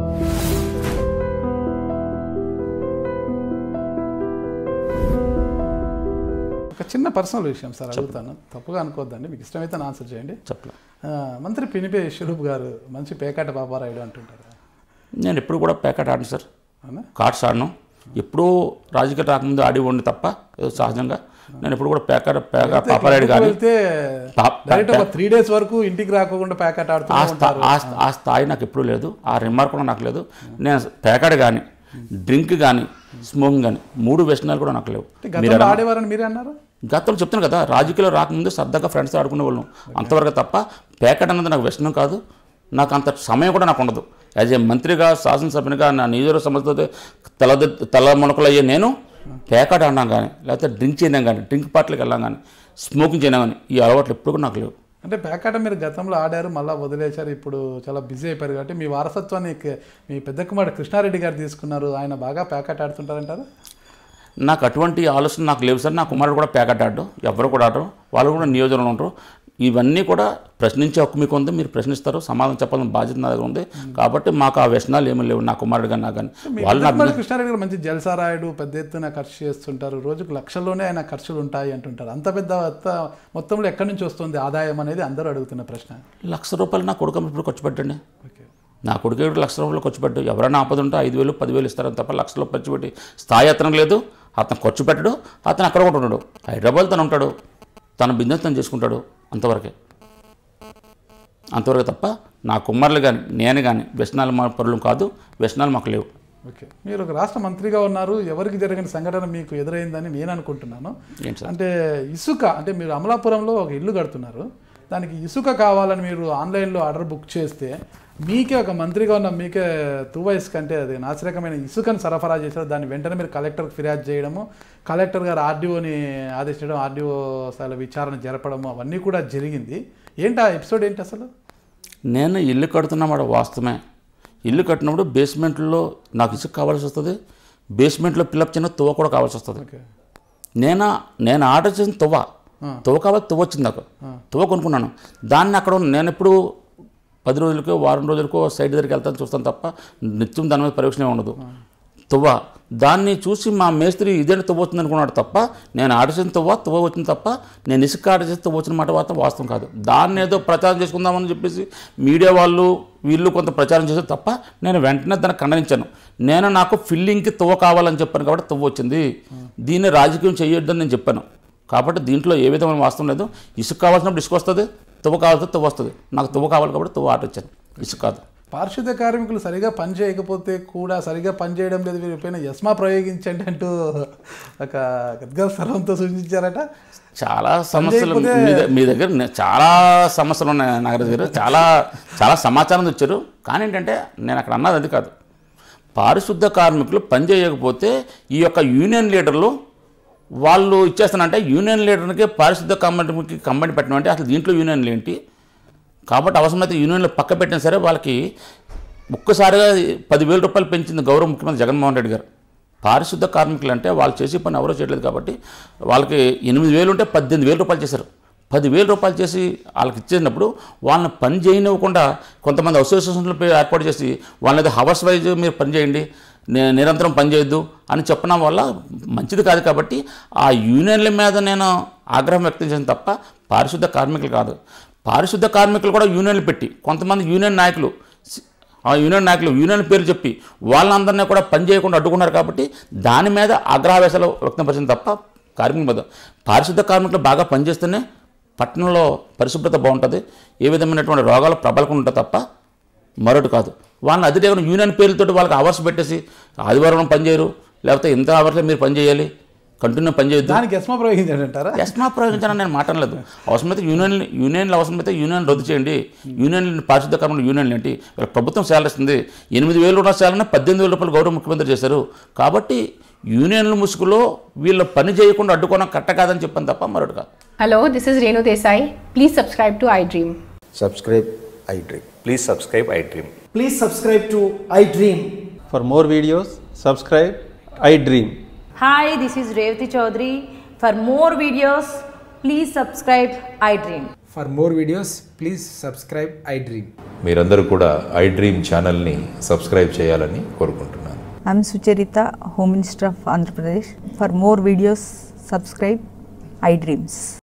ఒక చిన్న పర్సనల్ విషయం సార్ అడుగుతాను తప్పుగా అనుకోవద్దండి మీకు ఇష్టమైతే నా ఆన్సర్ చేయండి చెప్పలే ఆ, మంత్రి పినిపే షురూప్ గారు మంచి పేకాట బాబారాయుడు అంటుంటారు నేను ఎప్పుడు కూడా ప్యాకెట్ ఆడను సార్ అవునా కార్డ్స్ ఆడను ఎప్పుడూ రాజకీయ రాకముందు ఆడి ఉండి తప్ప ఏదో సహజంగా నేను ఎప్పుడు కూడా ప్యాకెట్ ప్యాక పాపరాయుడు కానీ వెళ్తే పా- డైరెక్ట్ ఒక త్రీ డేస్ వరకు ఇంటికి రాకుండా ప్యాకెట్ ఆడుతూ ఆ స్థా ఆ స్థా- ఆ స్థాయి నాకు ఎప్పుడూ లేదు ఆ రిమార్క్ కూడా నాకు లేదు నేను ప్యాకెట్ కానీ డ్రింక్ కానీ స్మోకింగ్ కానీ మూడు వ్యసనాలు కూడా నాకు లేవు గతంలో ఆడేవారని మీరే అన్నారు గతంలో చెప్తాను కదా రాజకీయాలు రాకముందు సరదాగా ఫ్రెండ్స్ ఆడుకునే వాళ్ళం అంతవరకు తప్ప ప్యాకెట్ అన్నది నాకు వ్యసనం కాదు నాకు అంత సమయం కూడా నాకు ఉండదు యాజ్ ఏ మంత్రిగా శాసనసభ్యునిగా నా నియోజకవర్గ సమస్యతో తల తల మునకలు అయ్యే నేను ప్యాకెట్ ఆడినా కానీ లేకపోతే డ్రింక్ చేయడం కానీ డ్రింక్ పార్టీలకు వెళ్ళాం కానీ స్మోకింగ్ చేయడం కానీ ఈ అలవాట్లు ఎప్పుడు కూడా నాకు లేవు అంటే పేకాట మీరు గతంలో ఆడారు మళ్ళీ వదిలేశారు ఇప్పుడు చాలా బిజీ అయిపోయారు కాబట్టి మీ వారసత్వాన్ని క- మీ పెద్ద కుమారుడు కృష్ణారెడ్డి గారు తీసుకున్నారు ఆయన బాగా పేకాట ఆడుతుంటారంటారు నాకు అటువంటి ఆలోచన నాకు లేవు సార్ నా కుమారుడు కూడా ప్యాకెట్ ఆడరు ఎవరు కూడా ఆడరు వాళ్ళు కూడా నియోజకవర్గంలో ఉంటారు ఇవన్నీ కూడా ప్రశ్నించే హక్కు మీకు ఉంది మీరు ప్రశ్నిస్తారు సమాధానం చెప్పాలని బాధ్యత నా దగ్గర ఉంది కాబట్టి మాకు ఆ వ్యసనాలు ఏమీ లేవు నా కుమారుడు కానీ నాకు కానీ మీ వాళ్ళు పెద్ద నాకు కుమారుడు కృష్ణారెడ్డి గారు మంచి జలసారాయుడు పెద్ద ఎత్తున ఖర్చు చేస్తుంటారు రోజుకు లక్షల్లోనే ఆయన ఖర్చులు ఉంటాయి అంటుంటారు అంత పెద్ద మొత్త- మొత్తంలో ఎక్కడి నుంచి వస్తుంది ఆదాయం అనేది అందరూ అడుగుతున్న ప్రశ్న లక్ష రూపాయలు నా కొడుకు ఇప్పుడు ఖర్చు పెట్టండి ఓకే నా కొడుకు ఇప్పుడు లక్ష రూపాయలు ఖర్చు పెట్టు ఎవరైనా ఆపద ఉంటే ఐదు వేలు పదివేలు ఇస్తారని తప్ప లక్షలో ఖర్చు పెట్టి స్థాయి అతను లేదు అతను ఖర్చు పెట్టడు అతను అక్కడ కూడా ఉన్నాడు హైదరాబాద్ తను ఉంటాడు తన బిజినెస్ తను చేసుకుంటాడు అంతవరకే అంతవరకు తప్ప నా కుమారులు కానీ నేను కానీ వ్యసనాలు మా పరులు కాదు వ్యసనాలు మాకు లేవు ఓకే మీరు ఒక రాష్ట్ర మంత్రిగా ఉన్నారు ఎవరికి జరిగిన సంఘటన మీకు ఎదురైందని నేను అనుకుంటున్నాను ఏంటి సార్ అంటే ఇసుక అంటే మీరు అమలాపురంలో ఒక ఇల్లు కడుతున్నారు దానికి ఇసుక కావాలని మీరు ఆన్లైన్లో ఆర్డర్ బుక్ చేస్తే మీకే ఒక మంత్రిగా ఉన్న మీకే తువ్వ ఇసుక అంటే అది నాసిరకమైన ఇసుకను సరఫరా చేశారు దాన్ని వెంటనే మీరు కలెక్టర్కి ఫిర్యాదు చేయడము కలెక్టర్ గారు ఆర్డీఓని ఆదేశించడం ఆర్డీఓ స్థాయిలో విచారణ జరపడము అవన్నీ కూడా జరిగింది ఏంటి ఆ ఎపిసోడ్ ఏంటి అసలు నేను ఇల్లు కడుతున్నమాట వాస్తవమే ఇల్లు కట్టినప్పుడు బేస్మెంట్లో నాకు ఇసుక కావాల్సి వస్తుంది బేస్మెంట్లో పిల్లప్ చిన్న తువ్వ కూడా కావాల్సి వస్తుంది ఓకే నేను నేను ఆర్డర్ చేసిన తువ్వ తువ్వ కావాలి తువ్వ వచ్చింది నాకు తువ్వ కొనుక్కున్నాను దాన్ని అక్కడ ఉన్న- నేను ఎప్పుడు పది రోజులకో వారం రోజులకో సైడ్ దగ్గరికి వెళ్తాను చూస్తాను తప్ప నిత్యం దాని మీద పరీక్షణ ఉండదు తువ్వ దాన్ని చూసి మా మేస్త్రి ఇదేంటి తువ్వ వచ్చింది అనుకున్నాడు తప్ప నేను ఆర్డర్ చేసిన తువ్వ తువ్వ వచ్చింది తప్ప నేను ఇసుక ఆర్డర్ చేసి తువ్వ వచ్చిన మాట మాత్రం వాస్తవం కాదు దాన్ని ఏదో ప్రచారం చేసుకుందామని చెప్పేసి మీడియా వాళ్ళు వీళ్ళు కొంత ప్రచారం చేశారు తప్ప నేను వెంటనే దాన్ని ఖండనించాను నేను నాకు ఫిల్లింగ్కి తువ్వ కావాలని చెప్పాను కాబట్టి తువ్వ వచ్చింది దీన్ని రాజకీయం చేయొద్దని నేను చెప్పాను కాబట్టి దీంట్లో ఏ విధమైన వాస్తవం లేదు ఇసుక కావాల్సినప్పుడు ఇసుక వస్తుంది తువ్వ కావాల్సి తువ్వ వస్తుంది నాకు తువ్వ కావాలి కాబట్టి తువ్వ ఆర్డర్ ఇచ్చాను ఇసుక కాదు పారిశుద్ధ కార్మికులు సరిగా పని చేయకపోతే కూడా సరిగా పని చేయడం లేదు వీరిపైన యస్మా ప్రయోగించండి అంటూ ఒక గద్గద స్వరంతో సూచించారట చాలా సమస్యలు చేయకపోతే- మీ దగ్గర మీ దగ్గర నే- చాలా సమస్యలు ఉన్నాయి నగర దగ్గర చాలా చాలా సమాచారం తెచ్చారు కానీ ఏంటంటే నేను అక్కడ అన్నది అది కాదు పారిశుద్ధ కార్మికులు పని చేయకపోతే ఈ యొక్క యూనియన్ లీడర్లు వాళ్ళు ఇచ్చేస్తానంటే యూనియన్ లీడర్కి పారిశుద్ధ కంపెనీకి కంపెనీ పెట్టడం అంటే అసలు దీంట్లో యూనియన్లు ఏంటి కాబట్టి అవసరమైతే యూనియన్లు పక్క పెట్టినా సరే వాళ్ళకి ఒక్కసారిగా పదివేల రూపాయలు పెంచింది గౌరవ ముఖ్యమంత్రి జగన్మోహన్ రెడ్డి గారు పారిశుద్ధ కార్మికులు అంటే వాళ్ళు చేసే పని ఎవరో చేయట్లేదు కాబట్టి వాళ్ళకి ఎనిమిది వేలు ఉంటే పద్దెనిమిది వేల రూపాయలు చేశారు పదివేల రూపాయలు చేసి వాళ్ళకి ఇచ్చేసినప్పుడు వాళ్ళని పని చేయనివ్వకుండా కొంతమంది అసోసియేషన్లు పే- ఏర్పాటు చేసి వాళ్ళని హవర్స్ వైజ్ మీరు పని చేయండి నే- నిరంతరం పని చేయొద్దు అని చెప్పడం వల్ల మంచిది కాదు కాబట్టి ఆ యూనియన్ల మీద నేను ఆగ్రహం వ్యక్తం చేసిన తప్ప పారిశుద్ధ కార్మికులు కాదు పారిశుద్ధ కార్మికులు కూడా యూనియన్లు పెట్టి కొంతమంది యూనియన్ నాయకులు సి- ఆ యూనియన్ నాయకులు యూనియన్ పేరు చెప్పి వాళ్ళందరినీ కూడా పని చేయకుండా అడ్డుకున్నారు కాబట్టి దాని మీద ఆగ్రహవేశాలు వ్యక్తపరిచింది తప్ప కార్మికుల మీద పారిశుద్ధ కార్మికులు బాగా పనిచేస్తేనే పట్టణంలో పరిశుభ్రత బాగుంటుంది ఏ విధమైనటువంటి రోగాలు ప్రబలకుండా ఉంటాయి తప్ప మరొకటి కాదు వాళ్ళని అతిరేకం యూనియన్ పేర్లతోటి వాళ్ళకి అవర్స్ పెట్టేసి ఆదివారం పని చేయరు లేకపోతే ఇంత అవర్స్లో మీరు పని చేయాలి కంటిన్యూ పని చేయొద్దు దానికి యస్మా ప్రయోగించాడు అంటారా ఎస్మా ప్రయోగించాలని నేను మాట్లాడలేదు అవసరమైతే యూనియన్ యూనియన్లు అవసరమైతే యూనియన్ రద్దు చేయండి యూనియన్ పారిశుద్ధ కార్మికులు యూనియన్లు ఏంటి వీళ్ళకి ప్రభుత్వం శాలరీ ఇస్తుంది ఎనిమిది వేలు ఉన్న శాలరీ పద్దెనిమిది వేల రూపాయలు గౌరవ ముఖ్యమంత్రి చేశారు కాబట్టి యూనియన్ల ముసుగులో వీళ్ళు పని చేయకుండా అడ్డుకోవడం కట్ట కాదని చెప్పాను తప్ప మరొకటి కాదు Hello, this is Renu Desai. Please subscribe to iDream. subscribe iDream. Please subscribe iDream. Please subscribe to iDream. For more videos, subscribe I Dream. Hi, this is Revati Chaudhary. For more videos, please subscribe iDream. For more videos, please subscribe iDream. మీరందరూ కూడా I dream ఛానల్ని subscribe చేయాలని కోరుకుంటున్నాను I'm Sucharita, Home Minister of Andhra Pradesh. For more videos, subscribe iDreams.